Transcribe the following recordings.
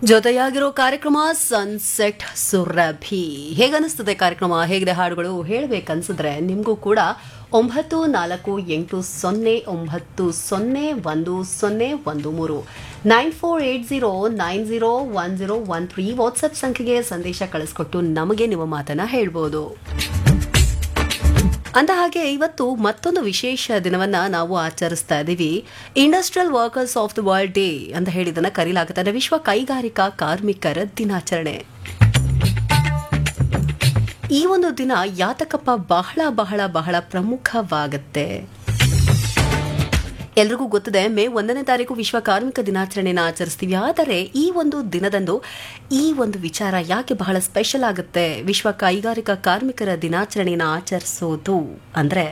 ಜೊತೆಯಾಗಿರೋ ಕಾರ್ಯಕ್ರಮ ಸನ್ಸೆಟ್ ಸುರಭಿ ಹೇಗನಿಸ್ತದೆ ಕಾರ್ಯಕ್ರಮ ಹೇಗಿದೆ ಹಾಡುಗಳು ಹೇಳಬೇಕನ್ಸಿದ್ರೆ ನಿಮಗೂ ಕೂಡ ಒಂಬತ್ತು ನಾಲ್ಕು ಎಂಟು ಸೊನ್ನೆ ಒಂಬತ್ತು ಸೊನ್ನೆ ಒಂದು ಸೊನ್ನೆ ಒಂದು ಮೂರು nine four eight zero nine zero one zero one three WhatsApp ಸಂಖ್ಯೆಗೆ ಸಂದೇಶ ಕಳಿಸ್ಕೊಟ್ಟು ನಮಗೆ ನಿಮ್ಮ ಮಾತನ್ನ ಹೇಳ್ಬೋದು ಅಂದ ಹಾಗೆ ಇವತ್ತು ಮತ್ತೊಂದು ವಿಶೇಷ ದಿನವನ್ನ ನಾವು ಆಚರಿಸ್ತಾ ಇದ್ದೀವಿ industrial workers of the world day ಅಂತ ಹೇಳಿದನ್ನ ಕರೀಲಾಗುತ್ತದೆ ವಿಶ್ವ ಕೈಗಾರಿಕಾ ಕಾರ್ಮಿಕರ ದಿನಾಚರಣೆ ಈ ಒಂದು ದಿನ ಯಾತಕಪ್ಪ ಬಹಳ ಬಹಳ ಬಹಳ ಪ್ರಮುಖವಾಗುತ್ತೆ ಎಲ್ರಿಗೂ ಗೊತ್ತಿದೆ ಮೇ ಒಂದನೇ ತಾರೀಕು ವಿಶ್ವ ಕಾರ್ಮಿಕ ದಿನಾಚರಣೆನ ಆಚರಿಸ್ತೀವಿ ಆದರೆ ಈ ಒಂದು ದಿನದಂದು ಈ ಒಂದು ವಿಚಾರ ಯಾಕೆ ಬಹಳ ಸ್ಪೆಷಲ್ ಆಗುತ್ತೆ ವಿಶ್ವ ಕೈಗಾರಿಕಾ ಕಾರ್ಮಿಕರ ದಿನಾಚರಣೆನ ಆಚರಿಸೋದು ಅಂದ್ರೆ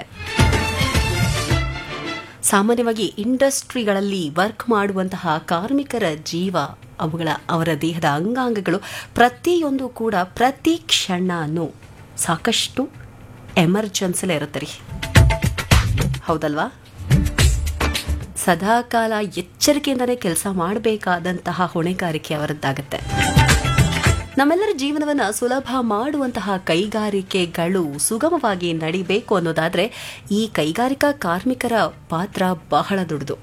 ಸಾಮಾನ್ಯವಾಗಿ ಇಂಡಸ್ಟ್ರಿಗಳಲ್ಲಿ ವರ್ಕ್ ಮಾಡುವಂತಹ ಕಾರ್ಮಿಕರ ಜೀವ ಅವುಗಳ ಅವರ ದೇಹದ ಅಂಗಾಂಗಗಳು ಪ್ರತಿಯೊಂದು ಕೂಡ ಪ್ರತಿ ಕ್ಷಣನೂ ಸಾಕಷ್ಟು ಎಮರ್ಜೆನ್ಸಿಲೇ ಇರುತ್ತೆ ರೀ ಹೌದಲ್ವಾ ಸದಾಕಾಲ ಎಚ್ಚರಿಕೆಯಿಂದಲೇ ಕೆಲಸ ಮಾಡಬೇಕಾದಂತಹ ಹೊಣೆಗಾರಿಕೆ ಅವರದ್ದಾಗತ್ತೆ ನಮ್ಮೆಲ್ಲರ ಜೀವನವನ್ನ ಸುಲಭ ಮಾಡುವಂತಹ ಕೈಗಾರಿಕೆಗಳು ಸುಗಮವಾಗಿ ನಡಿಬೇಕು ಅನ್ನೋದಾದ್ರೆ ಈ ಕೈಗಾರಿಕಾ ಕಾರ್ಮಿಕರ ಪಾತ್ರ ಬಹಳ ದೊಡ್ಡದು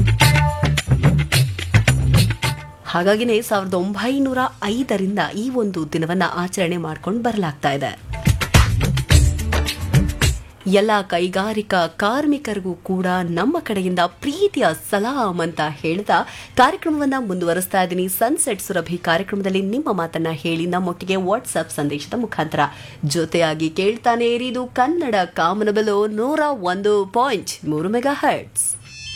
ಹಾಗಾಗಿನೇ ಸಾವಿರದ ಒಂಬೈನೂರ ಐದರಿಂದ ಈ ಒಂದು ದಿನವನ್ನ ಆಚರಣೆ ಮಾಡ್ಕೊಂಡು ಬರಲಾಗ್ತಾ ಇದೆ ಎಲ್ಲ ಕೈಗಾರಿಕಾ ಕಾರ್ಮಿಕರಿಗೂ ಕೂಡ ನಮ್ಮ ಕಡೆಯಿಂದ ಪ್ರೀತಿಯ ಸಲಾಂ ಅಂತ ಹೇಳ್ತಾ ಕಾರ್ಯಕ್ರಮವನ್ನ ಮುಂದುವರಿಸ್ತಾ ಇದ್ದೀನಿ ಸನ್ಸೆಟ್ ಸುರಭಿ ಕಾರ್ಯಕ್ರಮದಲ್ಲಿ ನಿಮ್ಮ ಮಾತನ್ನ ಹೇಳಿ ನಮ್ಮೊಟ್ಟಿಗೆ ವಾಟ್ಸ್ಆಪ್ ಸಂದೇಶದ ಮುಖಾಂತರ ಜೊತೆಯಾಗಿ ಕೇಳ್ತಾನೆ ಇರಿದು ಕನ್ನಡ ಕಾಮನಬಲು ನೂರ ಒಂದು ಪಾಯಿಂಟ್ ಮೂರು megahertz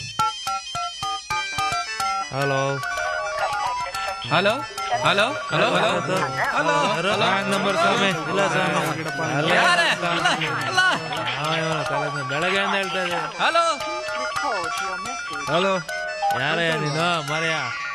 hello hello hello hello hello hello wrong number ಸ್ವಾಮಿ ಇಲ್ಲ ಸ್ವಾಮಿ ಯಾರೇ? ಅಲ್ಲ, ಅಲ್ಲ. ಬೆಳಗ್ಗೆಯಿಂದ ಹೇಳ್ತಾ ಇದ್ದೆ ಹಲೋ ಹಲೋ ಯಾರೇ ನೀನು ಮರೆಯ